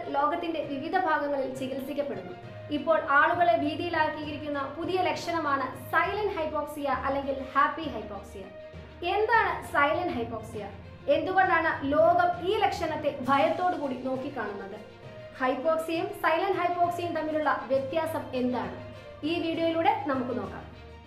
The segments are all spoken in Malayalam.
ലോകത്തിന്റെ വിവിധ ഭാഗങ്ങളിൽ ചികിത്സിക്കപ്പെടുന്നു ഇപ്പോൾ ആളുകളെ ഭീതിയിലാക്കിയിരിക്കുന്ന പുതിയ ലക്ഷണമാണ് സൈലന്റ് ഹൈപ്പോക്സിയ അല്ലെങ്കിൽ ഹാപ്പി ഹൈപ്പോക്സിയ എന്താണ് സൈലന്റ് ഹൈപ്പോക്സിയ എന്തുകൊണ്ടാണ് ലോകം ഈ ലക്ഷണത്തെ ഭയത്തോടു കൂടി നോക്കിക്കാണുന്നത് ഹൈപ്പോക്സിയയും സൈലന്റ് ഹൈപ്പോക്സിയയും തമ്മിലുള്ള വ്യത്യാസം എന്താണ് ഈ വീഡിയോയിലൂടെ നമുക്ക് നോക്കാം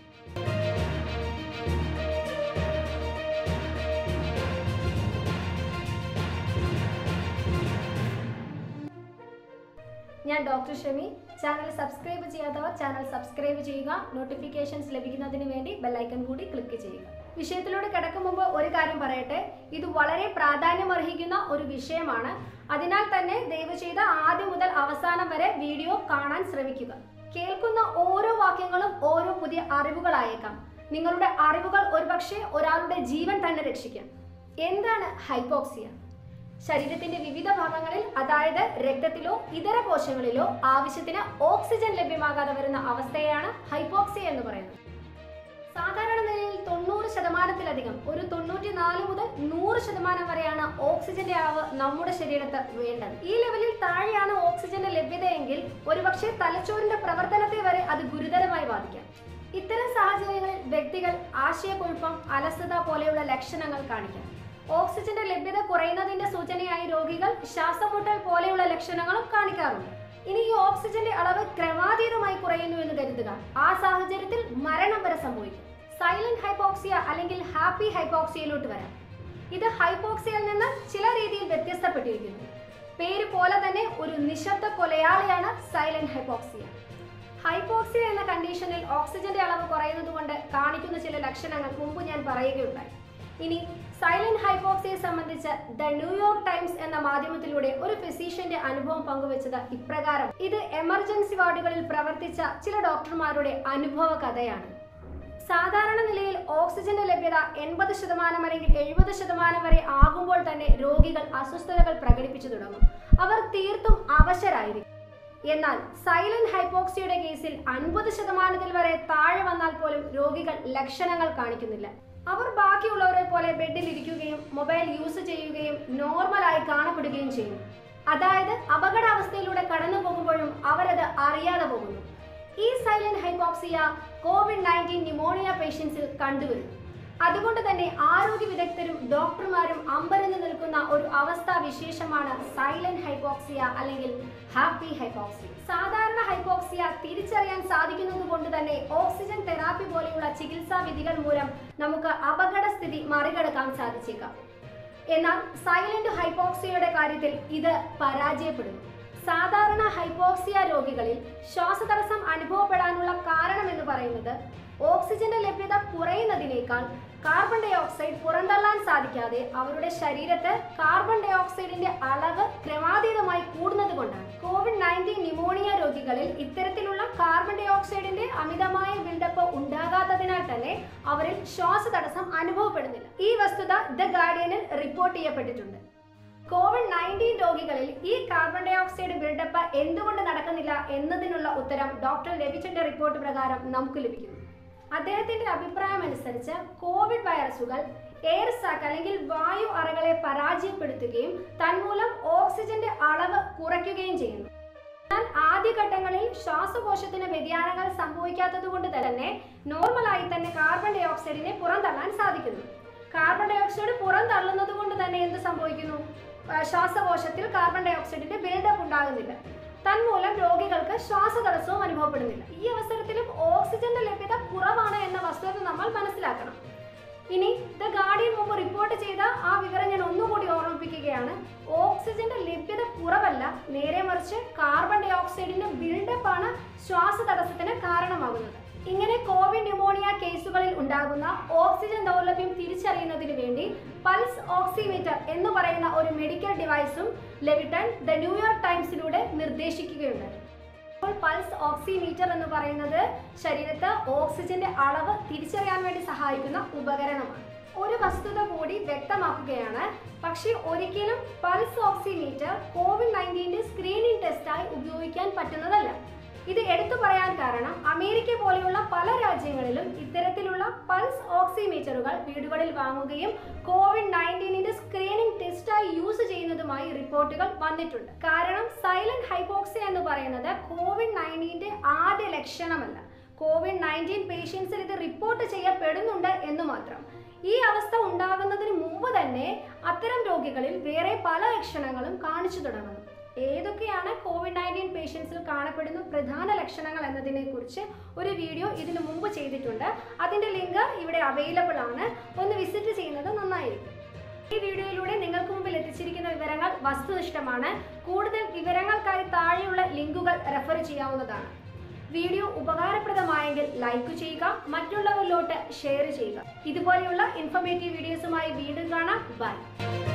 ഞാൻ ഡോക്ടർ ഷമി ചാനൽ സബ്സ്ക്രൈബ് ചെയ്യാത്തവർ ചാനൽ സബ്സ്ക്രൈബ് ചെയ്യുക നോട്ടിഫിക്കേഷൻസ് ലഭിക്കുന്നതിന് വേണ്ടി ബെല്ലൈക്കൺ കൂടി ക്ലിക്ക് ചെയ്യുക വിഷയത്തിലൂടെ കിടക്കും മുമ്പ് ഒരു കാര്യം പറയട്ടെ ഇത് വളരെ പ്രാധാന്യമർഹിക്കുന്ന ഒരു വിഷയമാണ് അതിനാൽ തന്നെ ദയവ് ചെയ്ത് ആദ്യം മുതൽ അവസാനം വരെ വീഡിയോ കാണാൻ ശ്രമിക്കുക കേൾക്കുന്ന ഓരോ വാക്യങ്ങളും ഓരോ പുതിയ അറിവുകളായേക്കാം നിങ്ങളുടെ അറിവുകൾ ഒരുപക്ഷെ ഒരാളുടെ ജീവൻ തന്നെ രക്ഷിക്കാം എന്താണ് ഹൈപ്പോക്സിയ ശരീരത്തിന്റെ വിവിധ ഭാഗങ്ങളിൽ അതായത് രക്തത്തിലോ ഇതര കോശങ്ങളിലോ ആവശ്യത്തിന് ഓക്സിജൻ ലഭ്യമാകാതെ വരുന്ന അവസ്ഥയാണ് ഹൈപ്പോക്സിയ എന്ന് പറയുന്നത് സാധാരണ നിലയിൽ തൊണ്ണൂറ് ശതമാനത്തിലധികം ഒരു തൊണ്ണൂറ്റി നാല് മുതൽ നൂറ് ശതമാനം വരെയാണ് ഓക്സിജന്റെ അളവ് നമ്മുടെ ശരീരത്ത് വേണ്ടത് ഈ ലെവലിൽ താഴെയാണ് ഓക്സിജന്റെ ലഭ്യതയെങ്കിൽ ഒരുപക്ഷെ തലച്ചോറിന്റെ പ്രവർത്തനത്തെ വരെ അത് ഗുരുതരമായി ബാധിക്കാം ഇത്തരം സാഹചര്യങ്ങളിൽ വ്യക്തികൾ ആശയക്കുഴപ്പം അലസത പോലെയുള്ള ലക്ഷണങ്ങൾ കാണിക്കാം ഓക്സിജന്റെ ലഭ്യത കുറയുന്നതിന്റെ സൂചനയായി രോഗികൾ ശ്വാസമുട്ടൽ പോലെയുള്ള ലക്ഷണങ്ങളും കാണിക്കാറുണ്ട് ഇനി ഈ ഓക്സിജന്റെ അളവ് ക്രമാതീതമായി കുറയുന്നു എന്ന് കരുതുക ആ സാഹചര്യത്തിൽ മരണം വരെ സംഭവിക്കും സൈലന്റ് ഹൈപ്പോക്സിയ അല്ലെങ്കിൽ ഹാപ്പി ഹൈപ്പോക്സിയയിലോട്ട് വരാം ഇത് ഹൈപ്പോക്സിയയിൽ നിന്ന് ചില രീതിയിൽ വ്യത്യസ്തപ്പെട്ടിരിക്കുന്നു പേര് പോലെ തന്നെ ഒരു നിശബ്ദ കൊലയാളിയാണ് സൈലന്റ് ഹൈപ്പോക്സിയ ഹൈപ്പോക്സിയ എന്ന കണ്ടീഷനിൽ ഓക്സിജന്റെ അളവ് കുറയുന്നത് കൊണ്ട് കാണിക്കുന്ന ചില ലക്ഷണങ്ങൾ മുമ്പ് ഞാൻ പറയുകയുണ്ടായി ഇനി സൈലന്റ് ഹൈപ്പോക്സിയെ സംബന്ധിച്ച് ദ ന്യൂയോർക്ക് ടൈംസ് എന്ന മാധ്യമത്തിലൂടെ ഒരു ഫിസീഷ്യന്റെ അനുഭവം പങ്കുവച്ചത് ഇപ്രകാരം ഇത് എമർജൻസി വാർഡുകളിൽ പ്രവർത്തിച്ച ചില ഡോക്ടർമാരുടെ അനുഭവ കഥയാണ് സാധാരണ നിലയിൽ ഓക്സിജന്റെ ലഭ്യത എൺപത് ശതമാനം അല്ലെങ്കിൽ എഴുപത് ശതമാനം വരെ ആകുമ്പോൾ തന്നെ രോഗികൾ അസ്വസ്ഥതകൾ പ്രകടിപ്പിച്ചു തുടങ്ങും അവർ തീർത്തും അവശരായിരിക്കും എന്നാൽ സൈലന്റ് ഹൈപ്പോക്സിയുടെ കേസിൽ അൻപത് ശതമാനത്തിൽ വരെ താഴെ വന്നാൽ പോലും രോഗികൾ ലക്ഷണങ്ങൾ കാണിക്കുന്നില്ല അവർ ബാക്കിയുള്ളവരെ പോലെ ബെഡിൽ ഇരിക്കുകയും മൊബൈൽ യൂസ് ചെയ്യുകയും നോർമലായി കാണപ്പെടുകയും ചെയ്യും അതായത് അപകടാവസ്ഥയിലൂടെ കടന്നു പോകുമ്പോഴും അവരത് അറിയാതെ പോകുന്നു ഈ silent hypoxia covid nineteen pneumonia പേഷ്യൻസിൽ കണ്ടുവരും അതുകൊണ്ട് തന്നെ ആരോഗ്യ വിദഗ്ധരും ഡോക്ടർമാരും അമ്പരന്ന് നിൽക്കുന്ന ഒരു അവസ്ഥാ വിശേഷമാണ് സൈലന്റ് ഹൈപ്പോക്സിയ അല്ലെങ്കിൽ ഹാപ്പി ഹൈപ്പോക്സിയ സാധാരണ ഹൈപ്പോക്സിയ തിരിച്ചറിയാൻ സാധിക്കുന്നത് കൊണ്ട് തന്നെ ഓക്സിജൻ തെറാപ്പി പോലെയുള്ള ചികിത്സാ വിധികൾ മൂലം നമുക്ക് അപകടസ്ഥിതി മറികടക്കാൻ സാധിച്ചേക്കാം എന്നാൽ സൈലന്റ് ഹൈപ്പോക്സിയയുടെ കാര്യത്തിൽ ഇത് പരാജയപ്പെടുന്നു സാധാരണ ഹൈപ്പോക്സിയ രോഗികളിൽ ശ്വാസതടസ്സം അനുഭവപ്പെടാനുള്ള കാരണം എന്ന് പറയുന്നത് ഓക്സിജന്റെ ലഭ്യത കുറയുന്നതിനേക്കാൾ കാർബൺ ഡൈ ഓക്സൈഡ് പുറന്തള്ളാൻ സാധിക്കാതെ അവരുടെ ശരീരത്ത് കാർബൺ ഡൈ ഓക്സൈഡിന്റെ അളവ് ക്രമാതീതമായി കൂടുന്നത് കൊണ്ടാണ് കോവിഡ് നയൻറ്റീൻ ന്യൂമോണിയ രോഗികളിൽ ഇത്തരത്തിലുള്ള കാർബൺ ഡൈ ഓക്സൈഡിന്റെ അമിതമായ ബിൽഡപ്പ് ഉണ്ടാകാത്തതിനാൽ തന്നെ അവരിൽ ശ്വാസതടസ്സം അനുഭവപ്പെടുന്നില്ല ഈ വസ്തുത ദ ഗാർഡിയനിൽ റിപ്പോർട്ട് ചെയ്യപ്പെട്ടിട്ടുണ്ട് കോവിഡ് നയൻറ്റീൻ രോഗികളിൽ ഈ കാർബൺ ഡൈ ഓക്സൈഡ് ബിൽഡപ്പ് എന്തുകൊണ്ട് നടക്കുന്നില്ല എന്നതിനുള്ള ഉത്തരം ഡോക്ടർ രവിചന്റെ റിപ്പോർട്ട് പ്രകാരം നമുക്ക് ലഭിക്കുന്നു അദ്ദേഹത്തിന്റെ അഭിപ്രായം അനുസരിച്ച് കോവിഡ് വൈറസുകൾ എയർ സാക്ക് അല്ലെങ്കിൽ വായു അറകളെ പരാജയപ്പെടുത്തുകയും തന്മൂലം ഓക്സിജന്റെ അളവ് കുറയ്ക്കുകയും ചെയ്യുന്നു എന്നാൽ ആദ്യഘട്ടങ്ങളിൽ ശ്വാസകോശത്തിന് വ്യതിയാനങ്ങൾ സംഭവിക്കാത്തത് കൊണ്ട് തന്നെ നോർമലായി തന്നെ കാർബൺ ഡൈ ഓക്സൈഡിനെ പുറന്തള്ളാൻ സാധിക്കുന്നു കാർബൺ ഡൈ ഓക്സൈഡ് പുറന്തള്ളുന്നത് കൊണ്ട് തന്നെ എന്ത് സംഭവിക്കുന്നു ആ, ശ്വാസകോശത്തിൽ കാർബൺ ഡൈ ഓക്സൈഡിന്റെ ബിൽഡപ്പ് ഉണ്ടാകുന്നില്ല തന്മൂലം രോഗികൾക്ക് ശ്വാസതടസ്സവും അനുഭവപ്പെടുന്നില്ല ഈ അവസരത്തിലും ഓക്സിജന്റെ ലഭ്യത കുറവാണ് എന്ന വസ്തുത നമ്മൾ മനസ്സിലാക്കണം ഇനി ദ ഗാർഡിയൻ മുമ്പ് റിപ്പോർട്ട് ചെയ്ത ആ വിവരം ഞാൻ ഒന്നുകൂടി ഓർമ്മിപ്പിക്കുകയാണ് ഓക്സിജന്റെ ലഭ്യത കുറവല്ല നേരെ മറിച്ച് കാർബൺ ഡൈ ഓക്സൈഡിന്റെ ബിൽഡപ്പ് ആണ് ശ്വാസതടസ്സത്തിന് കാരണമാകുന്നത് ഇങ്ങനെ കോവിഡ് ന്യൂമോണിയ കേസുകളിൽ ഉണ്ടാകുന്ന ഓക്സിജൻ ദൗർലഭ്യം തിരിച്ചറിയുന്നതിന് വേണ്ടി പൾസ് ഓക്സിമീറ്റർ എന്ന് പറയുന്ന ഒരു മെഡിക്കൽ ഡിവൈസും ലെവിട്ടൺ ദ ന്യൂയോർക്ക് ടൈംസിലൂടെ നിർദ്ദേശിക്കുകയുണ്ടായി അപ്പോൾ പൾസ് ഓക്സിമീറ്റർ എന്ന് പറയുന്നത് ശരീരത്ത് ഓക്സിജന്റെ അളവ് തിരിച്ചറിയാൻ വേണ്ടി സഹായിക്കുന്ന ഉപകരണമാണ് ഒരു വസ്തുത കൂടി വ്യക്തമാക്കുകയാണ് പക്ഷേ ഒരിക്കലും പൾസ് ഓക്സിമീറ്റർ കോവിഡ് നയൻറ്റീൻ്റെ സ്ക്രീനിംഗ് ടെസ്റ്റായി ഉപയോഗിക്കാൻ പറ്റുന്നതല്ല ഇത് എടുത്തു പറയാൻ കാരണം അമേരിക്ക പോലെയുള്ള പല രാജ്യങ്ങളിലും ഇത്തരത്തിലുള്ള പൾസ് ഓക്സിമീറ്ററുകൾ വീടുകളിൽ വാങ്ങുകയും കോവിഡ് നയൻറ്റീനിന്റെ സ്ക്രീനിംഗ് ടെസ്റ്റായി യൂസ് ചെയ്യുന്നതുമായി റിപ്പോർട്ടുകൾ വന്നിട്ടുണ്ട് കാരണം സൈലന്റ് ഹൈപ്പോക്സിയ എന്ന് പറയുന്നത് കോവിഡ് നയൻറ്റീൻ്റെ ആദ്യ ലക്ഷണമല്ല കോവിഡ് നയൻറ്റീൻ പേഷ്യൻസിൽ ഇത് റിപ്പോർട്ട് ചെയ്യപ്പെടുന്നുണ്ട് എന്ന് മാത്രം ഈ അവസ്ഥ ഉണ്ടാകുന്നതിന് മുമ്പ് തന്നെ അത്തരം രോഗികളിൽ വേറെ പല ലക്ഷണങ്ങളും കാണിച്ചു തുടങ്ങുന്നു ഏതൊക്കെയാണ് കോവിഡ് നയൻറ്റീൻ പേഷ്യൻസിൽ കാണപ്പെടുന്ന പ്രധാന ലക്ഷണങ്ങൾ എന്നതിനെ കുറിച്ച് ഒരു വീഡിയോ ഇതിനു മുമ്പ് ചെയ്തിട്ടുണ്ട് അതിൻ്റെ ലിങ്ക് ഇവിടെ അവൈലബിൾ ആണ് ഒന്ന് വിസിറ്റ് ചെയ്യുന്നത് നന്നായിരിക്കും ഈ വീഡിയോയിലൂടെ നിങ്ങൾക്ക് മുമ്പിൽ എത്തിച്ചിരിക്കുന്ന വിവരങ്ങൾ വസ്തുനിഷ്ഠമാണ് കൂടുതൽ വിവരങ്ങൾക്കായി താഴെയുള്ള ലിങ്കുകൾ റെഫർ ചെയ്യാവുന്നതാണ് വീഡിയോ ഉപകാരപ്രദമായെങ്കിൽ ലൈക്ക് ചെയ്യുക മറ്റുള്ളവരിലോട്ട് ഷെയർ ചെയ്യുക ഇതുപോലെയുള്ള ഇൻഫർമേറ്റീവ് വീഡിയോസുമായി വീണ്ടും കാണാം ബൈ